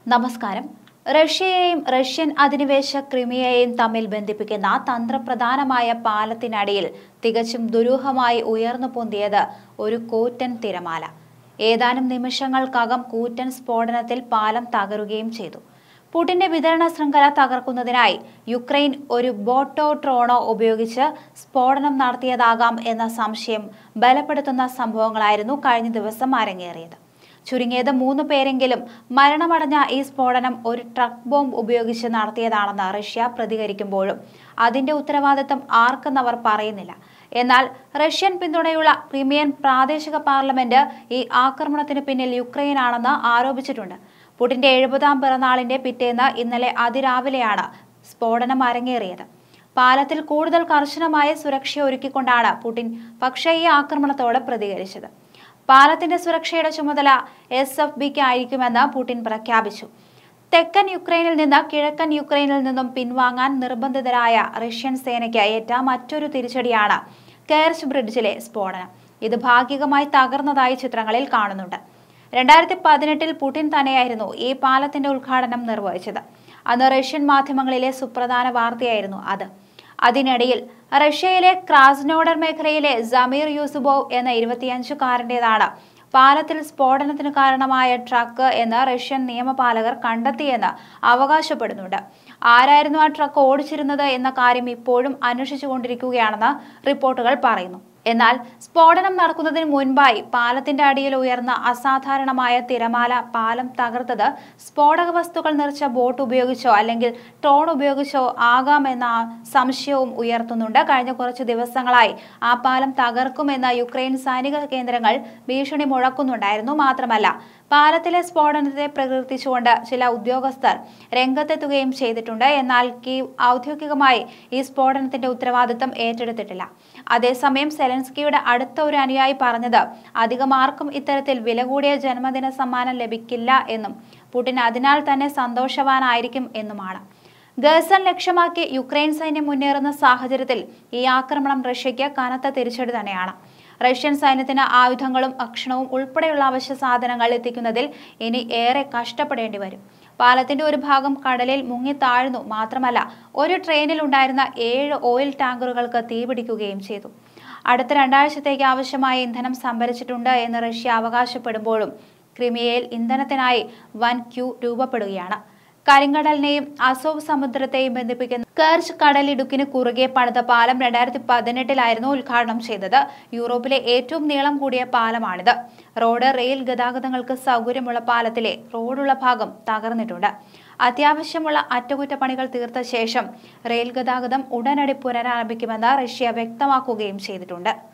നമസ്കാരം റഷ്യയെയും റഷ്യൻ അധിനിവേശ ക്രിമിയയെയും തമ്മിൽ ബന്ധിപ്പിക്കുന്ന തന്ത്രപ്രധാനമായ പാലത്തിനടിയിൽ തികച്ചും ദുരൂഹമായി ഉയർന്നു പൊന്തിയത് ഒരു കൂറ്റൻ തിരമാല ഏതാനും നിമിഷങ്ങൾക്കകം കൂറ്റൻ സ്ഫോടനത്തിൽ പാലം തകരുകയും ചെയ്തു പുടിന്റെ വിതരണ ശൃംഖല തകർക്കുന്നതിനായി യുക്രൈൻ ഒരു ബോട്ടോ ട്രോണോ ഉപയോഗിച്ച് സ്ഫോടനം നടത്തിയതാകാം എന്ന സംശയം ബലപ്പെടുത്തുന്ന സംഭവങ്ങളായിരുന്നു കഴിഞ്ഞ ദിവസം അരങ്ങേറിയത് ചുരുങ്ങിയത് മൂന്ന് പേരെങ്കിലും മരണമടഞ്ഞ ഈ സ്ഫോടനം ഒരു ട്രക്ക് ബോംബ് ഉപയോഗിച്ച് നടത്തിയതാണെന്ന് റഷ്യ പ്രതികരിക്കുമ്പോഴും അതിന്റെ ഉത്തരവാദിത്തം ആർക്കെന്നവർ പറയുന്നില്ല എന്നാൽ റഷ്യൻ പിന്തുണയുള്ള ക്രിമിയൻ പ്രാദേശിക പാർലമെന്റ് ഈ ആക്രമണത്തിന് പിന്നിൽ യുക്രൈനാണെന്ന് ആരോപിച്ചിട്ടുണ്ട് പുടിന്റെ എഴുപതാം പിറന്നാളിന്റെ പിറ്റേന്ന് ഇന്നലെ അതിരാവിലെയാണ് സ്ഫോടനം അരങ്ങേറിയത് പാലത്തിൽ കൂടുതൽ കർശനമായ സുരക്ഷ ഒരുക്കിക്കൊണ്ടാണ് പുടിൻ പക്ഷേ ഈ ആക്രമണത്തോട് പ്രതികരിച്ചത് പാലത്തിന്റെ സുരക്ഷയുടെ ചുമതല എസ് എഫ് ബിക്ക് ആയിരിക്കുമെന്ന് പുടിൻ പ്രഖ്യാപിച്ചു തെക്കൻ യുക്രൈനിൽ നിന്ന് കിഴക്കൻ യുക്രൈനിൽ നിന്നും പിൻവാങ്ങാൻ നിർബന്ധിതരായ റഷ്യൻ സേനയ്ക്ക് ഏറ്റ മറ്റൊരു തിരിച്ചടിയാണ് കേർച്ച് ബ്രിഡ്ജിലെ സ്ഫോടനം ഇത് ഭാഗികമായി തകർന്നതായി ചിത്രങ്ങളിൽ കാണുന്നുണ്ട് രണ്ടായിരത്തി പതിനെട്ടിൽ പുടിൻ തന്നെയായിരുന്നു ഈ പാലത്തിന്റെ ഉദ്ഘാടനം നിർവഹിച്ചത് അന്ന് റഷ്യൻ മാധ്യമങ്ങളിലെ സുപ്രധാന വാർത്തയായിരുന്നു അത് അതിനിടയിൽ റഷ്യയിലെ ക്രാസ്നോഡർ മേഖലയിലെ സമീർ യൂസുബോവ് എന്ന ഇരുപത്തിയഞ്ചുകാരൻ്റെതാണ് പാലത്തിൽ സ്ഫോടനത്തിന് കാരണമായ ട്രക്ക് എന്ന് റഷ്യൻ നിയമപാലകർ കണ്ടെത്തിയെന്ന് അവകാശപ്പെടുന്നുണ്ട് ആരായിരുന്നു ആ ട്രക്ക് ഓടിച്ചിരുന്നത് എന്ന കാര്യം ഇപ്പോഴും അന്വേഷിച്ചുകൊണ്ടിരിക്കുകയാണെന്ന് റിപ്പോർട്ടുകൾ പറയുന്നു എന്നാൽ സ്ഫോടനം നടക്കുന്നതിന് മുൻപായി പാലത്തിന്റെ അടിയിൽ ഉയർന്ന അസാധാരണമായ തിരമാല പാലം തകർത്തത് സ്ഫോടക വസ്തുക്കൾ നിറച്ച ബോട്ട് ഉപയോഗിച്ചോ അല്ലെങ്കിൽ ട്രോൺ ഉപയോഗിച്ചോ ആകാമെന്ന സംശയവും ഉയർത്തുന്നുണ്ട് കഴിഞ്ഞ കുറച്ച് ദിവസങ്ങളായി ആ പാലം തകർക്കുമെന്ന യുക്രൈൻ സൈനിക കേന്ദ്രങ്ങൾ ഭീഷണി മുഴക്കുന്നുണ്ടായിരുന്നു മാത്രമല്ല പാലത്തിലെ സ്ഫോടനത്തെ പ്രകീർത്തിച്ചുകൊണ്ട് ചില ഉദ്യോഗസ്ഥർ രംഗത്തെത്തുകയും ചെയ്തിട്ടുണ്ട് എന്നാൽ കീവ് ഔദ്യോഗികമായി ഈ സ്ഫോടനത്തിന്റെ ഉത്തരവാദിത്തം ഏറ്റെടുത്തിട്ടില്ല അതേസമയം സെലൻസ്കിയുടെ അടുത്ത ഒരു അനുയായി പറഞ്ഞത് അധികം ആർക്കും ഇത്തരത്തിൽ വില കൂടിയ ജന്മദിന സമ്മാനം ലഭിക്കില്ല എന്നും പുടിൻ അതിനാൽ തന്നെ സന്തോഷവാനായിരിക്കും എന്നുമാണ് ഗസൻ ലക്ഷ്യമാക്കി യുക്രൈൻ സൈന്യം മുന്നേറുന്ന സാഹചര്യത്തിൽ ഈ ആക്രമണം റഷ്യയ്ക്ക് കനത്ത തിരിച്ചടി തന്നെയാണ് റഷ്യൻ സൈന്യത്തിന് ആയുധങ്ങളും ഭക്ഷണവും ഉൾപ്പെടെയുള്ള അവശ്യ സാധനങ്ങൾ എത്തിക്കുന്നതിൽ ഇനി ഏറെ കഷ്ടപ്പെടേണ്ടി വരും പാലത്തിന്റെ ഒരു ഭാഗം കടലിൽ മുങ്ങി താഴ്ന്നു മാത്രമല്ല ഒരു ട്രെയിനിൽ ഉണ്ടായിരുന്ന ഏഴ് ഓയിൽ ടാങ്കറുകൾക്ക് തീപിടിക്കുകയും ചെയ്തു അടുത്ത രണ്ടാഴ്ചത്തേക്ക് ആവശ്യമായ ഇന്ധനം സംഭരിച്ചിട്ടുണ്ട് എന്ന് റഷ്യ അവകാശപ്പെടുമ്പോഴും ക്രിമിയയിൽ ഇന്ധനത്തിനായി വൻ ക്യൂ രൂപപ്പെടുകയാണ് കരിങ്കടലിനെയും അസോവ് സമുദ്രത്തെയും ബന്ധിപ്പിക്കുന്ന കർച്ച് കടലിടുക്കിന് കുറുകെ പണിത പാലം രണ്ടായിരത്തി പതിനെട്ടിലായിരുന്നു ഉദ്ഘാടനം ചെയ്തത് യൂറോപ്പിലെ ഏറ്റവും നീളം കൂടിയ പാലമാണിത് റോഡ് റെയിൽ ഗതാഗതങ്ങൾക്ക് സൗകര്യമുള്ള പാലത്തിലെ റോഡുള്ള ഭാഗം തകർന്നിട്ടുണ്ട് അത്യാവശ്യമുള്ള അറ്റകുറ്റപ്പണികൾ തീർത്ത ശേഷം റെയിൽ ഗതാഗതം ഉടനടി പുനരാരംഭിക്കുമെന്ന് റഷ്യ വ്യക്തമാക്കുകയും ചെയ്തിട്ടുണ്ട്